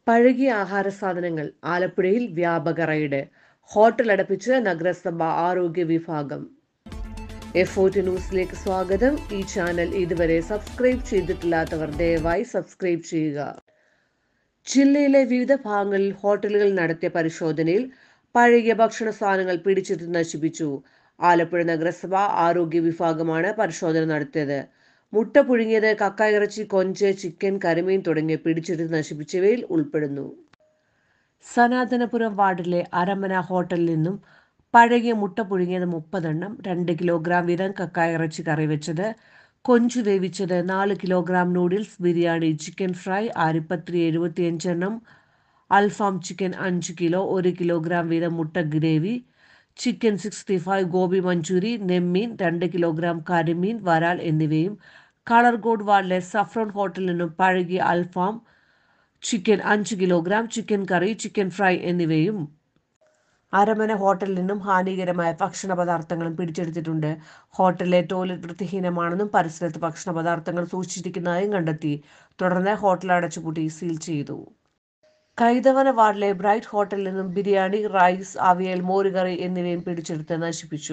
പഴകിയ ആഹാര സാധനങ്ങൾ ആലപ്പുഴയിൽ വ്യാപക റെയ്ഡ് ഹോട്ടൽ അടപ്പിച്ച് നഗരസഭ ആരോഗ്യ വിഭാഗം എഫ് ന്യൂസിലേക്ക് സ്വാഗതം ഈ ചാനൽ ഇതുവരെ സബ്സ്ക്രൈബ് ചെയ്തിട്ടില്ലാത്തവർ ദയവായി സബ്സ്ക്രൈബ് ചെയ്യുക ജില്ലയിലെ വിവിധ ഭാഗങ്ങളിൽ ഹോട്ടലുകൾ നടത്തിയ പരിശോധനയിൽ പഴകിയ ഭക്ഷണ സാധനങ്ങൾ പിടിച്ചിട്ട് നശിപ്പിച്ചു ആലപ്പുഴ നഗരസഭ ആരോഗ്യ വിഭാഗമാണ് പരിശോധന നടത്തിയത് മുട്ട പുഴുങ്ങിയത് കക്ക ഇറച്ചി കൊഞ്ച് ചിക്കൻ കരിമീൻ തുടങ്ങിയ പിടിച്ചെടുത്ത് നശിപ്പിച്ചവയിൽ ഉൾപ്പെടുന്നു സനാതനപുരം വാർഡിലെ അരമന ഹോട്ടലിൽ നിന്നും പഴകിയ മുട്ട പുഴുങ്ങിയത് മുപ്പതെണ്ണം രണ്ട് കിലോഗ്രാം വീതം കക്ക ഇറച്ചി കറി വെച്ചത് കൊഞ്ചു വേവിച്ചത് നാല് kilogram noodles biryani chicken fry ആരിപ്പത്രി എഴുപത്തിയഞ്ചെണ്ണം അൽഫാം ചിക്കൻ അഞ്ച് കിലോ ഒരു കിലോഗ്രാം വീതം മുട്ട gravy chicken sixty five gobi manchurian നെമ്മീൻ രണ്ട് കിലോഗ്രാം കരിമീൻ വരാൽ എന്നിവയും കളർകോട് വാർഡിലെ സഫ്രോൺ ഹോട്ടലിൽ നിന്നും പഴകിയ അൽഫാം ചിക്കൻ അഞ്ച് kilogram chicken curry chicken fry എന്നിവയും അരമന ഹോട്ടലിൽ നിന്നും ഹാനികരമായ ഭക്ഷണ പദാർത്ഥങ്ങളും പിടിച്ചെടുത്തിട്ടുണ്ട് ഹോട്ടലിലെ ടോയ്ലറ്റ് വൃത്തിഹീനമാണെന്നും പരിസരത്ത് ഭക്ഷണ പദാർത്ഥങ്ങൾ സൂക്ഷിച്ചിരിക്കുന്നതായും കണ്ടെത്തി തുടർന്ന് ഹോട്ടൽ അടച്ചുപൂട്ടി സീൽ ചെയ്തു കൈതവന വാർഡിലെ ബ്രൈറ്റ് ഹോട്ടലിൽ നിന്നും ബിരിയാണി റൈസ് അവിയൽ മോരുകറി എന്നിവയും പിടിച്ചെടുത്ത് നശിപ്പിച്ചു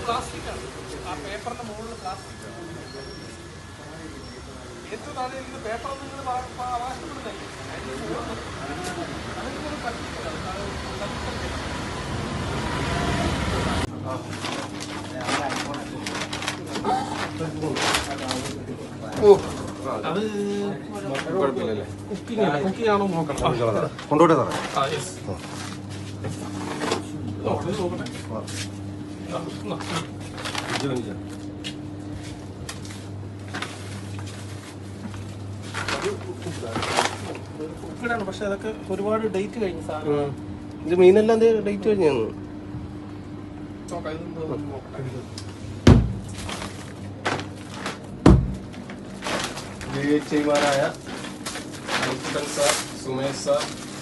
അത് കുഴപ്പമില്ലല്ലേ കുക്കിംഗ് അല്ല കുക്കിംഗ് ആണോ നോക്കണം കൊണ്ടോട്ടെ സാറേ ആ യെസ് നോക്കട്ടെ ആ, എന്നാ. ഇത് കാണിച്ചാ. കുക്കിടാണ് പക്ഷെ അതൊക്കെ ഒരുപാട് ഡേറ്റ് കഴിഞ്ഞ സാധനം ഉം. ഇത് മീനെല്ലാം ഡേറ്റ് കഴിഞ്ഞാണ് നോക്കാം ഇതെന്തോ നോക്കാം വിവേചിമാരായ അൽഫുട്ടൻ സാർ സുമേഷ് സാർ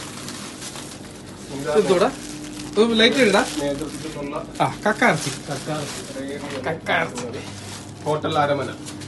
ഇതൂടെ ലൈറ്റ് ഇടാ നേതൃത്വത്തിലുള്ള ആ കക്കാർച്ചി സർക്കാർ കക്കാർച്ചി ഹോട്ടൽ അരമന